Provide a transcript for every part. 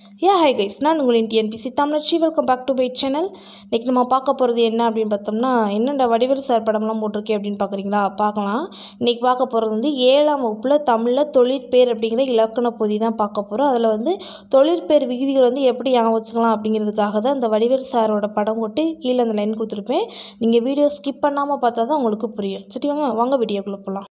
ஏ high guys நான் உங்களின் TNPSC தமிழச்சி welcome back to my channel இன்றைக்கி நம்ம பார்க்க போகிறது என்ன அப்படின்னு பார்த்தோம்னா என்னென்ன வடிவேலு சார் படம்லாம் போட்டிருக்கேன் அப்படின்னு பார்க்குறீங்களா பார்க்கலாம் இன்றைக்கி பார்க்க போகிறது வந்து ஏழாம் வகுப்பில் தமிழில் தொழிற்பேர் அப்படிங்கிற இலக்கண பொதி தான் பார்க்க போகிறோம் அதில் வந்து தொழிற்பேர் விகுதிகள் வந்து எப்படி ஞாபகம் வச்சுக்கலாம் அப்படிங்கிறதுக்காக தான் இந்த வடிவேலு சாரோட படம் போட்டு கீழே அந்த லைன் கொடுத்துருப்பேன் நீங்கள் வீடியோ ஸ்கிப் பண்ணாமல் பார்த்தா தான் உங்களுக்கு புரியும் சரி வாங்க வாங்க வீடியோக்குள்ளே போகலாம்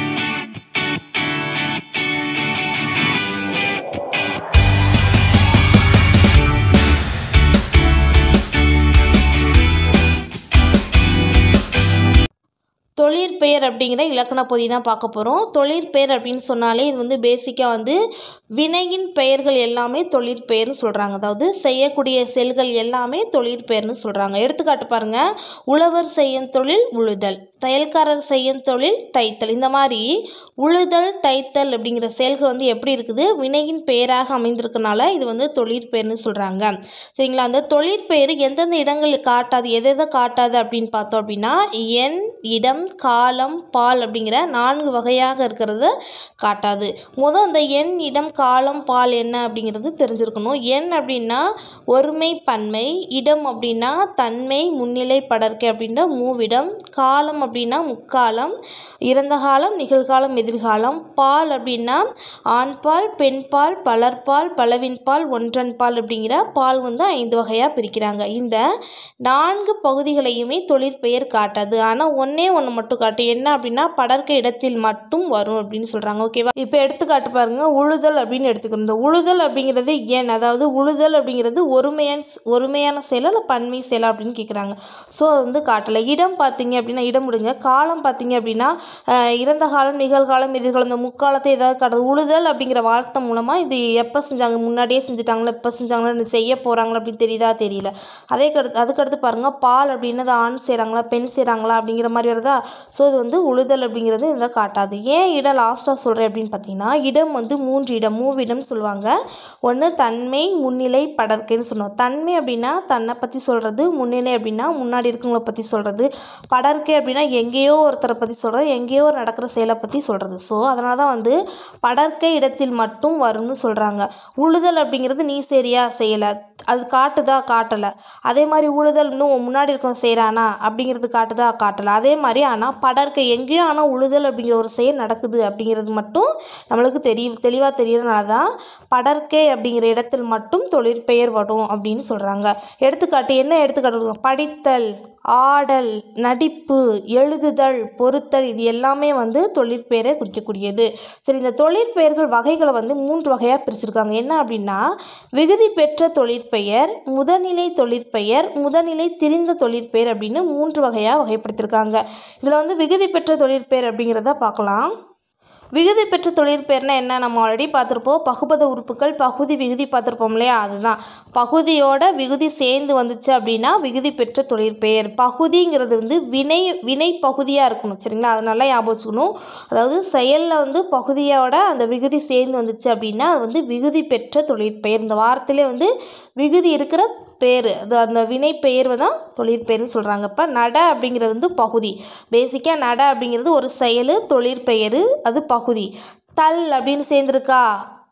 தொழிற்பெயர் அப்படிங்கிற இலக்கண பொதி தான் பார்க்க போகிறோம் தொழிற்பெயர் அப்படின்னு சொன்னாலே இது வந்து பேசிக்காக வந்து வினையின் பெயர்கள் எல்லாமே தொழிற்பெயர்னு சொல்கிறாங்க அதாவது செய்யக்கூடிய செயல்கள் எல்லாமே தொழிற்பெயர்னு சொல்கிறாங்க எடுத்துக்காட்டு பாருங்கள் உழவர் செய்யும் தொழில் உழுதல் தையல்காரர் செய்யும் தொழில் தைத்தல் இந்த மாதிரி உழுதல் தைத்தல் அப்படிங்கிற செயல்கள் வந்து எப்படி இருக்குது வினையின் பெயராக அமைந்திருக்கனால இது வந்து தொழிற்பெயர்னு சொல்கிறாங்க சரிங்களா அந்த தொழிற்பெயர் எந்தெந்த இடங்கள் காட்டாது எதை எதை காட்டாது அப்படின்னு பார்த்தோம் அப்படின்னா எண் இடம் காலம் பால் அப்படிங்கிற நான்கு வகையாக இருக்கிறத காட்டாது முதல் அந்த எண் இடம் காலம் பால் என்ன அப்படிங்கிறது தெரிஞ்சிருக்கணும் எண் அப்படின்னா ஒருமை பன்மை இடம் அப்படின்னா தன்மை முன்னிலை படர்க்கை அப்படின்ற மூவிடம் காலம் அப்படின்னா முக்காலம் இறந்த காலம் நிகழ்காலம் எதிர்காலம் பால் அப்படின்னா ஆண்பால் பெண்பால் பலர்பால் பலவின்பால் ஒன்றன்பால் அப்படிங்கிற பால் வந்து ஐந்து வகையாக பிரிக்கிறாங்க இந்த நான்கு பகுதிகளையுமே தொழிற்பெயர் காட்டாது ஆனால் ஒன்றே ஒன்று மட்டும் காட்டும் என்ன அப்படின்னா படர்க்க இடத்தில் மட்டும் வரும் அப்படின்னு சொல்கிறாங்க ஓகேவா இப்போ எடுத்துக்காட்டு பாருங்க உழுதல் அப்படின்னு எடுத்துக்கணும் இந்த உழுதல் அப்படிங்கிறது ஏன் அதாவது உழுதல் அப்படிங்கிறது ஒருமையான ஒருமையான செயலா இல்லை பன்மை செயலா அப்படின்னு கேட்குறாங்க ஸோ அது வந்து காட்டலை இடம் பார்த்தீங்க அப்படின்னா இடம் விடுங்க காலம் பார்த்தீங்க அப்படின்னா அஹ், இறந்த காலம் நிகழ்காலம் எதிர்காலம் இந்த முக்காலத்தை ஏதாவது காட்டுது உழுதல் அப்படிங்கிற வார்த்தை மூலமாக இது எப்போ செஞ்சாங்க முன்னாடியே செஞ்சுட்டாங்களா இப்போ செஞ்சாங்களா செய்ய போகிறாங்களா அப்படின்னு தெரியுதா தெரியல அதே கடுத்து அதுக்கடுத்து பாருங்கள் பால் அப்படின்னு அது ஆண் செய்கிறாங்களா பெண் செய்கிறாங்களா அப்படிங்கிற மாதிரி வருதா ஸோ இது வந்து உழுதல் அப்படிங்கிறது இதில் காட்டாது ஏன் இடம் லாஸ்ட்டாக சொல்கிறேன் அப்படின்னு பார்த்தீங்கன்னா இடம் வந்து மூன்று இடம் மூவிடம் சொல்லுவாங்க ஒன்று தன்மை முன்னிலை படர்க்கைன்னு சொல்லுவோம் தன்மை அப்படின்னா தன்னை பற்றி சொல்கிறது முன்னிலை அப்படின்னா முன்னாடி இருக்கவங்கள பற்றி சொல்கிறது படர்க்கை அப்படின்னா எங்கேயோ ஒருத்தரை பற்றி சொல்கிறது எங்கேயோ ஒரு நடக்கிற செயலை பற்றி சொல்கிறது ஸோ அதனால தான் வந்து படர்க்கை இடத்தில் மட்டும் வரும்னு சொல்கிறாங்க உழுதல் அப்படிங்கிறது நீ சரியா செய்யலை அது காட்டுதா காட்டலை அதே மாதிரி உழுதல் இன்னும் உன் முன்னாடி இருக்கவன் செய்கிறானா அப்படிங்கிறது காட்டுதா காட்டலை அதே மாதிரி ஆனால் படர்க்கை எங்கேயோ ஆனால் உழுதல் அப்படிங்கிற ஒரு செயல் நடக்குது அப்படிங்கிறது மட்டும் நம்மளுக்கு தெரியும் தெளிவாக தெரியறதுனால தான் படர்க்கை அப்படிங்கிற இடத்தில் மட்டும் தொழிற்பெயர் வரும் அப்படின்னு சொல்கிறாங்க எடுத்துக்காட்டு என்ன எடுத்துக்காட்டு படித்தல் ஆடல் நடிப்பு எழுதுதல் பொறுத்தல் இது எல்லாமே வந்து தொழிற்பெயரை குறிக்கக்கூடியது சரி இந்த தொழிற்பெயர்கள் வகைகளை வந்து மூன்று வகையாக பிரிச்சிருக்காங்க என்ன அப்படின்னா விகுதி பெற்ற தொழிற்பெயர் முதநிலை தொழிற்பெயர் முதநிலை திரிந்த தொழிற்பெயர் அப்படின்னு மூன்று வகையாக வகைப்படுத்தியிருக்காங்க இதில் வந்து விகுதி பெற்ற தொழிற்பெயர் அப்படிங்கிறத பார்க்கலாம் விகுதி பெற்ற தொழிற்பெயர்னா என்ன நம்ம ஆல்ரெடி பார்த்துருப்போம் பகுபத உறுப்புகள் பகுதி விகுதி பார்த்துருப்போம் இல்லையா அதுதான் பகுதியோட விகுதி சேர்ந்து வந்துச்சு அப்படின்னா விகுதி பெற்ற தொழிற்பெயர் பகுதிங்கிறது வந்து வினை வினை பகுதியாக இருக்கணும் சரிங்களா அது நல்லா ஞாபகம் வச்சுக்கணும் அதாவது செயலில் வந்து பகுதியோட அந்த விகுதி சேர்ந்து வந்துச்சு அப்படின்னா அது வந்து விகுதி பெற்ற தொழிற்பெயர் இந்த வார்த்தையிலே வந்து விகுதி இருக்கிற பேர் அது அந்த வினை பெயர் தான் தொழிற்பெயர்னு சொல்கிறாங்க இப்போ நட அப்படிங்கிறது வந்து பகுதி பேசிக்காக நட அப்படிங்கிறது ஒரு செயல் தொழிற்பெயர் அது பகுதி தல் அப்படின்னு சேர்ந்துருக்கா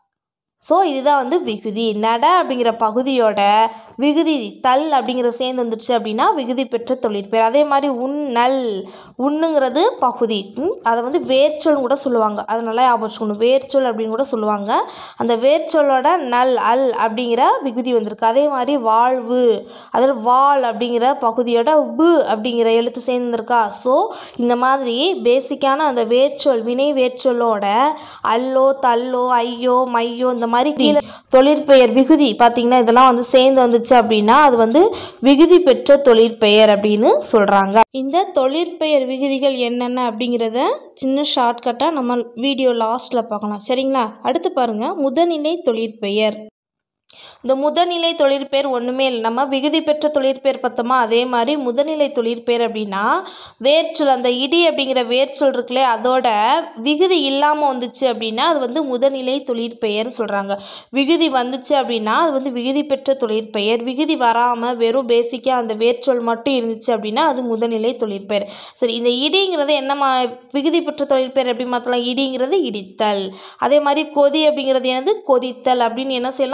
ஸோ இதுதான் வந்து விகுதி நட அப்படிங்கிற பகுதியோட விகுதி தல் அப்படிங்கிறது சேர்ந்து வந்துடுச்சு அப்படின்னா விகுதி பெற்ற தொழிற்பெயர் அதே மாதிரி உன்னல் உண்ணுங்கிறது பகுதி ம், அதை வந்து வேர்ச்சொல்னு கூட சொல்லுவாங்க அது நல்லா ஞாபகம் வச்சுக்கணும் வேர்ச்சொல் அப்படின்னு கூட சொல்லுவாங்க அந்த வேர்ச்சொல்லோட நல் அல் அப்படிங்கிற விகுதி வந்திருக்கு அதே மாதிரி வாழ்வு அதில் வாழ் அப்படிங்கிற பகுதியோட பு அப்படிங்கிற எழுத்து சேர்ந்துருக்கா ஸோ இந்த மாதிரி பேசிக்கான அந்த வேர்ச்சொல் வினை வேர்ச்சொல்லோட அல்லோ தல்லோ ஐயோ மையோ இந்த மாதிரி கீழே தொழிற்பெயர் விகுதி பார்த்தீங்கன்னா இதெல்லாம் வந்து சேர்ந்து வந்துச்சு அப்படின்னா அது வந்து விகுதி பெற்ற தொழிற்பெயர் அப்படின்னு சொல்கிறாங்க இந்த தொழிற்பெயர் விகுதிகள் என்னென்ன அப்படிங்கிறத சின்ன ஷார்ட்கட்டாக நம்ம வீடியோ லாஸ்ட்டில் பார்க்கலாம் சரிங்களா அடுத்து பாருங்கள் முதநிலை தொழிற்பெயர் இந்த முதநிலை தொழிற்பெயர் ஒன்றுமே இல்லை நம்ம விகுதி பெற்ற தொழிற்பெயர் பார்த்தோமா அதே மாதிரி முதநிலை தொழிற்பெயர் அப்படின்னா வேர்ச்சொல் அந்த இடி அப்படிங்கிற வேர்ச்சொல் இருக்குல்ல அதோட விகுதி இல்லாமல் வந்துச்சு அப்படின்னா அது வந்து முதநிலை தொழிற்பெயர்னு சொல்கிறாங்க விகுதி வந்துச்சு அப்படின்னா அது வந்து விகுதி பெற்ற தொழிற்பெயர் விகுதி வராமல் வெறும் பேசிக்காக அந்த வேர்ச்சொல் மட்டும் இருந்துச்சு அப்படின்னா அது முதநிலை தொழிற்பெயர் சரி இந்த இடிங்கிறது என்ன மா விகுதி பெற்ற தொழிற்பெயர் எப்படி மாற்றலாம் இடிங்கிறது இடித்தல் அதே மாதிரி கொதி அப்படிங்கிறது என்னது கொதித்தல் அப்படின்னு என்ன செய்யலாம் நம்ம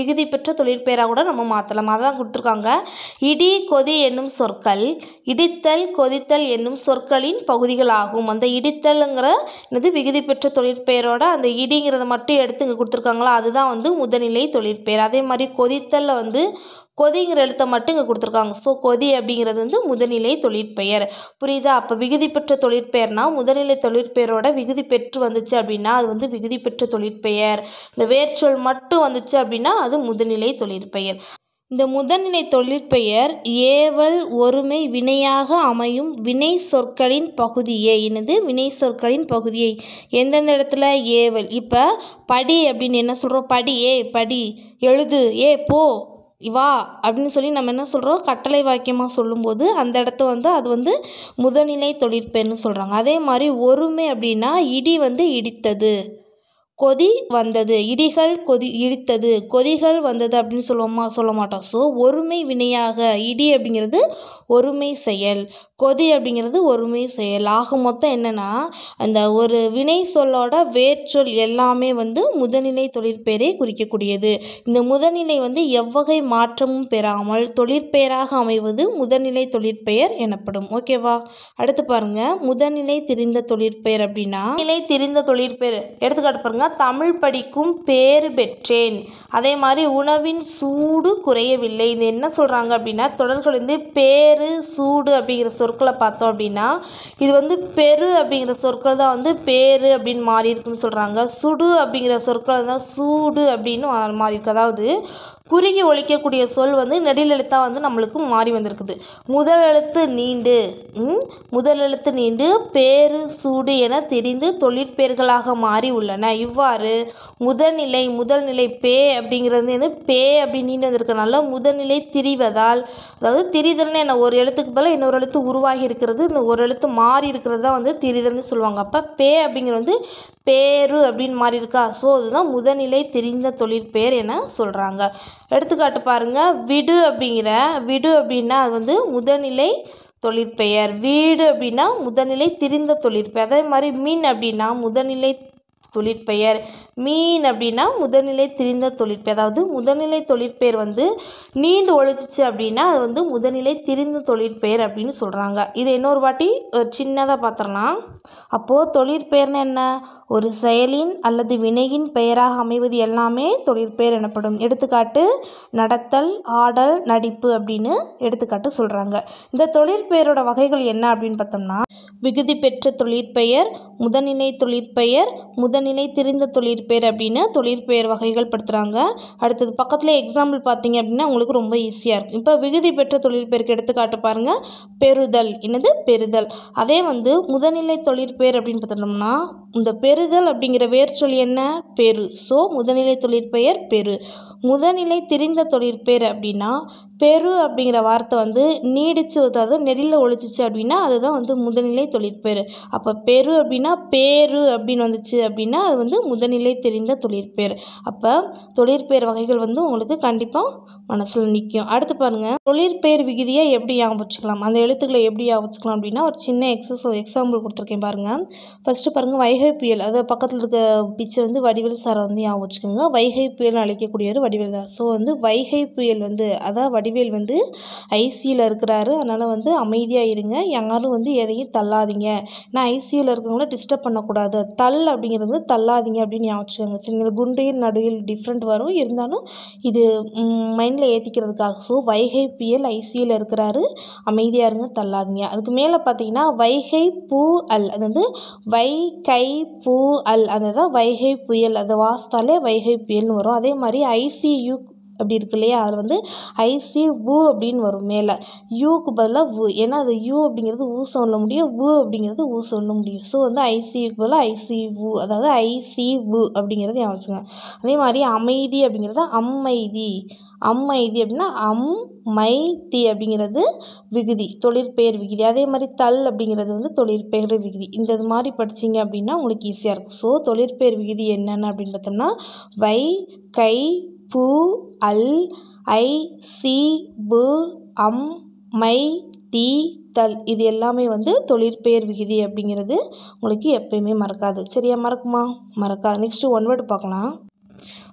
விகுதி பெற்ற தொழிற்பெயராக கூட நம்ம மாற்றலாம் அதான் கொடுத்துருக்காங்க இடி கொதி என்னும் சொற்கள் இடித்தல் கொதித்தல் என்னும் சொற்களின் பகுதிகளாகும் அந்த இடித்தல்ங்கிற என்னது விகுதி பெற்ற தொழிற்பெயரோட அந்த இடிங்கிறத மட்டும் எடுத்து இங்கே கொடுத்துருக்காங்களா அதுதான் வந்து முதல்நிலை தொழிற்பெயர் அதே மாதிரி கொதித்தலில் வந்து கொதிங்கிற எழுத்தை மட்டும் இங்கே கொடுத்துருக்காங்க ஸோ கொதி அப்படிங்கிறது வந்து முதல்நிலை தொழிற்பெயர் புரியுதா அப்போ விகுதி பெற்ற தொழிற்பெயர்னா முதல்நிலை தொழிற்பெயரோட விகுதி பெற்று வந்துச்சு அப்படின்னா அது வந்து விகுதி பெற்ற தொழிற்பெயர் இந்த வேர்ச்சொல் மட்டும் வந்துச்சு அப்படின்னா அது முதுநிலை தொழிற்பெயர் இந்த முதல்நிலை தொழிற்பெயர் ஏவல் ஒருமை வினையாக அமையும் வினை சொற்களின் பகுதியே என்னது வினை சொற்களின் பகுதியை எந்தெந்த இடத்துல ஏவல் இப்போ படி அப்படின்னு என்ன சொல்கிறோம் படி ஏ படி எழுது ஏ போ வா அப்படின்னு சொல்லி நம்ம என்ன சொல்கிறோம் கட்டளை வாக்கியமாக சொல்லும்போது அந்த இடத்த வந்து அது வந்து முதல்நிலை தொழிற்பெயர்னு சொல்கிறாங்க அதே மாதிரி ஒருமை அப்படின்னா இடி வந்து இடித்தது கொதி வந்தது இடிகள் கொதி இடித்தது கொதிகள் வந்தது அப்படின்னு சொல்லுவோமா சொல்ல மாட்டோம் ஸோ ஒருமை வினையாக இடி அப்படிங்கிறது ஒருமை செயல் கொதி அப்படிங்கிறது ஒருமை செயல் ஆக மொத்தம் என்னென்னா அந்த ஒரு வினை சொல்லோட வேர்ச்சொல் எல்லாமே வந்து முதல்நிலை தொழிற்பெயரை குறிக்கக்கூடியது இந்த முதல்நிலை வந்து எவ்வகை மாற்றமும் பெறாமல் தொழிற்பெயராக அமைவது முதல்நிலை தொழிற்பெயர் எனப்படும் ஓகேவா அடுத்து பாருங்க முதல்நிலை திரிந்த தொழிற்பெயர் அப்படின்னா நிலை திரிந்த தொழிற்பெயர் எடுத்துக்காட்டு பாருங்க தமிழ் படிக்கும் பேறு பெற்றேன் அதே மாதிரி உணவின் சூடு குறையவில்லை இது என்ன சொல்கிறாங்க அப்படின்னா தொடர்கள் வந்து பேரு சூடு அப்படிங்கிற சொற்களை பார்த்தோம் அப்படின்னா இது வந்து பெரு அப்படிங்கிற சொற்கள் தான் வந்து பேரு அப்படின்னு மாறி இருக்குன்னு சொல்கிறாங்க சுடு அப்படிங்கிற சொற்கள் தான் சூடு அப்படின்னு மா- மாறி இருக்கு அதாவது குறுகி ஒழிக்கக்கூடிய சொல் வந்து நெடில் எழுத்தா வந்து நம்மளுக்கு மாறி வந்திருக்குது முதல் எழுத்து நீண்டு ம், முதல் எழுத்து நீண்டு பேரு சூடு என தெரிந்து தொழிற்பெயர்களாக மாறி உள்ளன இவ்வாறு முதல்நிலை முதல்நிலை பே அப்படிங்கிறது வந்து பே அப்படின்னு நீண்டு வந்திருக்கனால முதல்நிலை திரிவதால் அதாவது திரிதல்னு என்ன ஒரு எழுத்துக்கு பதிலாக இன்னொரு எழுத்து உருவாகி இருக்கிறது இந்த ஒரு எழுத்து மாறி இருக்கிறது தான் வந்து திரிதல்னு சொல்லுவாங்க அப்போ பே அப்படிங்கிறது வந்து பேரு அப்படின்னு மாறி இருக்கா ஸோ அதுதான் முதல்நிலை தெரிந்த தொழிற்பெயர் என சொல்கிறாங்க எடுத்துக்காட்டு பாருங்க விடு அப்படிங்கிற விடு அப்படின்னா அது வந்து முதல்நிலை தொழிற்பெயர் வீடு அப்படின்னா முதல்நிலை திரிந்த தொழிற்பெயர் அதே மாதிரி மீன் அப்படின்னா முதல்நிலை தொழிற்பெயர் மீன் அப்படின்னா முதல்நிலை திரிந்த தொழிற்பெயர் அதாவது முதல்நிலை தொழிற்பெயர் வந்து நீண்டு ஒழிச்சிச்சு அப்படின்னா அது வந்து முதல்நிலை திரிந்த தொழிற்பெயர் அப்படின்னு சொல்கிறாங்க இது இன்னொரு வாட்டி சின்னதாக பார்த்துடலாம் அப்போது தொழிற்பெயர்னு என்ன ஒரு செயலின் அல்லது வினையின் பெயராக அமைவது எல்லாமே தொழிற்பெயர் எனப்படும் எடுத்துக்காட்டு நடத்தல் ஆடல் நடிப்பு அப்படின்னு எடுத்துக்காட்டு சொல்கிறாங்க இந்த தொழிற்பெயரோட வகைகள் என்ன அப்படின்னு பார்த்தோம்னா விகுதி பெற்ற தொழிற்பெயர் முதல்நிலை தொழிற்பெயர் முதல்நிலை திரிந்த தொழிற்பெயர் அப்படின்னு தொழிற்பெயர் வகைகள் படுத்துகிறாங்க அடுத்தது பக்கத்தில் எக்ஸாம்பிள் பார்த்தீங்க அப்படின்னா உங்களுக்கு ரொம்ப ஈஸியாக இருக்கும் இப்போ விகுதி பெற்ற தொழிற்பெயருக்கு எடுத்துக்காட்டு பாருங்கள் பெறுதல் என்னது பெறுதல் அதே வந்து முதல்நிலை தொழிற்பெயர் அப்படின்னு பார்த்தோம்னா இந்த பெறுதல் அப்படிங்கிற வேர்ச்சொல் என்ன பெரு ஸோ முதல்நிலை தொழிற்பெயர் பெரு முதல்நிலை திரிந்த தொழிற்பெயர் அப்படின்னா பெரு அப்படிங்கிற வார்த்தை வந்து நீடிச்சு அதாவது நெடில் ஒழிச்சிச்சு அப்படின்னா அதுதான் வந்து முதல்நிலை தொழிற்பெயர் அப்போ பெரு அப்படின்னா பேரு அப்படின்னு வந்துச்சு அப்படின்னா அது வந்து முதல்நிலை தெரிந்த தொழிற்பெயர் அப்போ தொழிற்பெயர் வகைகள் வந்து உங்களுக்கு கண்டிப்பாக மனசில் நிற்கும் அடுத்து பாருங்கள் தொழிற்பெயர் விகுதியை எப்படி ஞாபகம் வச்சுக்கலாம் அந்த எழுத்துக்களை எப்படி ஞாபகம் வச்சுக்கலாம் அப்படின்னா ஒரு சின்ன எக்ஸஸ் எக்ஸாம்பிள் கொடுத்துருக்கேன் பாருங்கள் ஃபஸ்ட்டு பாருங்கள் வைகை புயல் அது பக்கத்தில் இருக்க பிக்சர் வந்து வடிவேல் சாரை வந்து ஞாபகம் வச்சுக்கோங்க வைகை புயல்னு அழைக்கக்கூடியவர் வடிவேல் தான் ஸோ வந்து வைகை புயல் வந்து அதான் வடிவேல் வந்து ஐசியூவில் இருக்கிறாரு அதனால் வந்து அமைதியாக இருங்க யாரும் வந்து எதையும் தள்ளாதீங்க நான் ஐசியூவில் இருக்கிறவங்கள டிஸ்டர்ப் பண்ணக்கூடாது தள் அப்படிங்கிறது வந்து தள்ளாதீங்க அப்படின்னு ஞாபகம் வச்சுக்கோங்க சரிங்களா குண்டையில் நடுவில் டிஃப்ரெண்ட் வரும் இருந்தாலும் இது மைண்டில் ஏற்றிக்கிறதுக்காக ஸோ வைகை புயல் ஐசியூவில் இருக்கிறாரு அமைதியாக இருங்க தள்ளாதீங்க அதுக்கு மேலே பார்த்தீங்கன்னா வைகை பூ அல் அது வந்து வை கை பூ அல் அதுதான் வைகை புயல் அதை வாசித்தாலே வைகை புயல்னு வரும் அதே மாதிரி ஐசியு அப்படி இருக்கு இல்லையா அதில் வந்து ஐசி வு அப்படின்னு வரும் மேலே யூக்கு பதிலாக வு ஏன்னா அது யூ அப்படிங்கிறது ஊ சவுண்டில் முடியும் வு அப்படிங்கிறது ஊ சவுண்டில் முடியும் ஸோ வந்து ஐசியுக்கு பதிலாக ஐசி வு அதாவது ஐசி வு அப்படிங்கிறது ஞாபகம் வச்சுக்கோங்க அதே மாதிரி அமைதி அப்படிங்கிறது அமைதி அம்மைதி அப்படின்னா அம் மை தி அப்படிங்கிறது விகுதி தொழிற்பெயர் விகுதி அதே மாதிரி தல் அப்படிங்கிறது வந்து தொழிற்பெயர் விகுதி இந்த இது மாதிரி படிச்சீங்க அப்படின்னா உங்களுக்கு ஈஸியாக இருக்கும் ஸோ தொழிற்பெயர் விகுதி என்னென்ன அப்படின்னு பார்த்தோம்னா வை கை பூ அல் ஐ சி பு அம் மை தி தல் இது எல்லாமே வந்து தொழிற்பெயர் விகுதி அப்படிங்கிறது உங்களுக்கு எப்பயுமே மறக்காது சரியா மறக்குமா மறக்காது நெக்ஸ்ட்டு ஒன் வேர்டு பார்க்கலாம்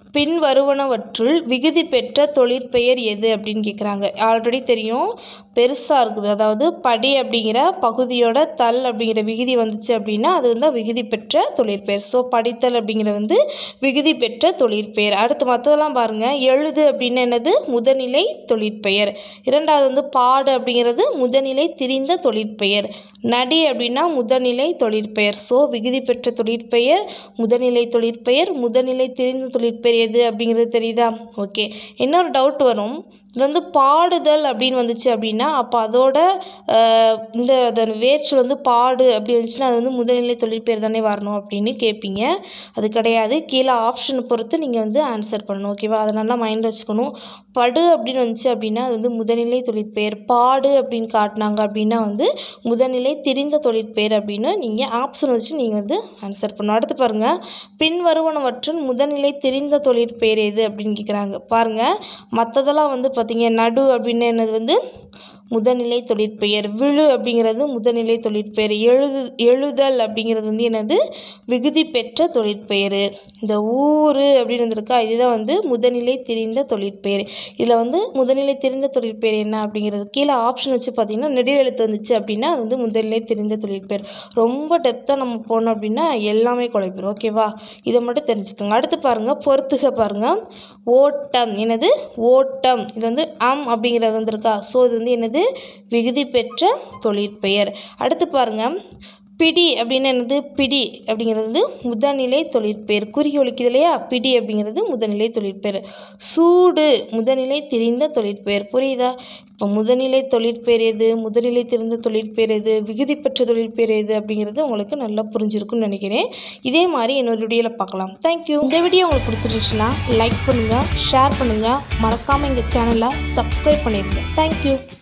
பின் வருவனவற்றுள் விகுதி பெற்ற தொழிற்பெயர் எது அப்படின்னு கேட்குறாங்க ஆல்ரெடி தெரியும் பெருசாக இருக்குது அதாவது படி அப்படிங்கிற பகுதியோட தல் அப்படிங்கிற விகுதி வந்துச்சு அப்படின்னா அது வந்து விகுதி பெற்ற தொழிற்பெயர் ஸோ படித்தல் அப்படிங்கிற வந்து விகுதி பெற்ற தொழிற்பெயர் அடுத்து மற்றதெல்லாம் பாருங்கள் எழுது அப்படின்னு என்னது முதநிலை தொழிற்பெயர் இரண்டாவது வந்து பாடு அப்படிங்கிறது முதநிலை திரிந்த தொழிற்பெயர் நடி அப்படின்னா முதநிலை தொழிற்பெயர் ஸோ விகுதி பெற்ற தொழிற்பெயர் முதநிலை தொழிற்பெயர் முதநிலை திரிந்த தொழிற்பெயர் எது அப்படிங்கிறது தெரியுதா ஓகே இன்னொரு டவுட் வரும் இது வந்து பாடுதல் அப்படின்னு வந்துச்சு அப்படின்னா அப்போ அதோட ஆஹ், இந்த அதன் வேர்ச்சொல் வந்து பாடு அப்படி வந்துச்சுன்னா அது வந்து முதல்நிலை தொழிற்பெயர் தானே வரணும் அப்படின்னு கேட்பீங்க அது கிடையாது கீழே ஆப்ஷனை பொறுத்து நீங்கள் வந்து ஆன்சர் பண்ணணும் ஓகேவா அதை நல்லா மைண்டில் வச்சுக்கணும் படு அப்படின்னு வந்துச்சு அப்படின்னா அது வந்து முதல்நிலை தொழிற்பெயர் பாடு அப்படின்னு காட்டினாங்க அப்படின்னா வந்து முதல்நிலை திரிந்த தொழிற்பெயர் அப்படின்னு நீங்கள் ஆப்ஷன் வச்சு நீங்கள் வந்து ஆன்சர் பண்ணணும் அடுத்து பாருங்கள் பின் வருவனவற்றின் முதல்நிலை திரிந்த தொழிற்பெயர் எது அப்படின்னு கேட்குறாங்க பாருங்கள் மற்றதெல்லாம் வந்து பார்த்தீங்க நடு அப்படின்னு என்னது வந்து முதல்நிலை தொழிற்பெயர் விழு அப்படிங்கிறது முதல்நிலை தொழிற்பெயர் எழுது எழுதல் அப்படிங்கிறது வந்து என்னது விகுதி பெற்ற தொழிற்பெயர் இந்த ஊர் அப்படின்னு வந்திருக்கா இதுதான் வந்து முதல்நிலை தெரிந்த தொழிற்பெயர் இதில் வந்து முதல்நிலை தெரிந்த தொழிற்பெயர் என்ன அப்படிங்கிறது கீழே ஆப்ஷன் வச்சு பார்த்தீங்கன்னா நெடில் எழுத்து வந்துச்சு அப்படின்னா அது வந்து முதல்நிலை தெரிந்த தொழிற்பெயர் ரொம்ப டெப்த்தாக நம்ம போனோம் அப்படின்னா எல்லாமே குழப்பிடும் ஓகேவா இதை மட்டும் தெரிஞ்சுக்கோங்க அடுத்து பாருங்கள் பொறுத்துக பாருங்கள் ஓட்டம் என்னது ஓட்டம் இது வந்து அம் அப்படிங்கிறது வந்திருக்கா ஸோ இது வந்து என்னது விகுதி பெற்ற தொழிற்பெயர் அடுத்து பாருங்கள் பிடி அப்படின்னு என்னது பிடி அப்படிங்கிறது வந்து முதநிலை தொழிற்பெயர் குறி ஒலிக்குது இல்லையா பிடி அப்படிங்கிறது முதநிலை தொழிற்பெயர் சூடு முதநிலை திரிந்த தொழிற்பெயர் புரியுதா இப்போ முதநிலை தொழிற்பெயர் எது முதநிலை திரிந்த தொழிற்பெயர் எது விகுதி பெற்ற தொழிற்பெயர் எது அப்படிங்கிறது உங்களுக்கு நல்லா புரிஞ்சிருக்கும்னு நினைக்கிறேன் இதே மாதிரி இன்னொரு வீடியோவில் பார்க்கலாம் தேங்க்யூ இந்த வீடியோ உங்களுக்கு பிடிச்சிருந்துச்சுன்னா லைக் பண்ணுங்கள் ஷேர் பண்ணுங்கள் மறக்காமல் எங்கள் சேனலை சப்ஸ்கிரைப் பண்ணிடுங்க தேங்க்யூ